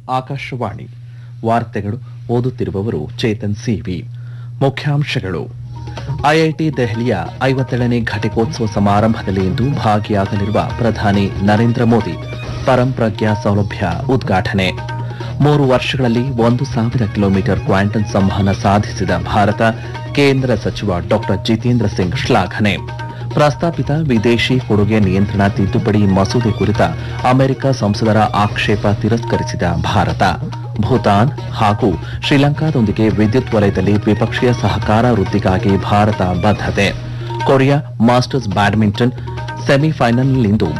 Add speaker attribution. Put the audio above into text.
Speaker 1: ಆಕಾಶವಾಣಿ ವಾರ್ತೆಗಳು ಓದುತ್ತಿರುವವರು ಚೇತನ್ ಸಿವಿ ಮುಖ್ಯಾಂಶಗಳು ಐಐಟಿ ದೆಹಲಿಯ ಐವತ್ತೇಳನೇ ಘಟಿಕೋತ್ಸವ ಸಮಾರಂಭದಲ್ಲಿ ಇಂದು ಭಾಗಿಯಾಗಲಿರುವ ಪ್ರಧಾನಿ ನರೇಂದ್ರ ಮೋದಿ ಪರಂಪ್ರಜ್ಞಾ ಸೌಲಭ್ಯ ಉದ್ಘಾಟನೆ ಮೂರು ವರ್ಷಗಳಲ್ಲಿ ಒಂದು ಸಾವಿರ ಕಿಲೋಮೀಟರ್ ಕ್ವಾಂಟನ್ ಸಂವಹನ ಸಾಧಿಸಿದ ಭಾರತ ಕೇಂದ್ರ ಸಚಿವ ಡಾಕ್ಟರ್ ಜಿತೇಂದ್ರ ಸಿಂಗ್ ಶ್ಲಾಘನೆ ಪ್ರಸ್ತಾಪಿತ ವಿದೇಶಿ ಕೊಡುಗೆ ನಿಯಂತ್ರಣ ತಿದ್ದುಪಡಿ ಮಸೂದೆ ಕುರಿತ ಅಮೆರಿಕ ಸಂಸದರ ಆಕ್ಷೇಪ ತಿರಸ್ಕರಿಸಿದ ಭಾರತ ಭೂತಾನ್ ಹಾಗೂ ಶ್ರೀಲಂಕಾದೊಂದಿಗೆ ವಿದ್ಯುತ್ ವಲಯದಲ್ಲಿ ದ್ವಿಪಕ್ಷೀಯ ಸಹಕಾರ ವೃದ್ಧಿಗಾಗಿ ಭಾರತ ಬದ್ಧತೆ ಕೊರಿಯಾ ಮಾಸ್ಟರ್ಸ್ ಬ್ಯಾಡ್ಮಿಂಟನ್ ಸೆಮಿಫೈನಲ್ನಲ್ಲಿಂದು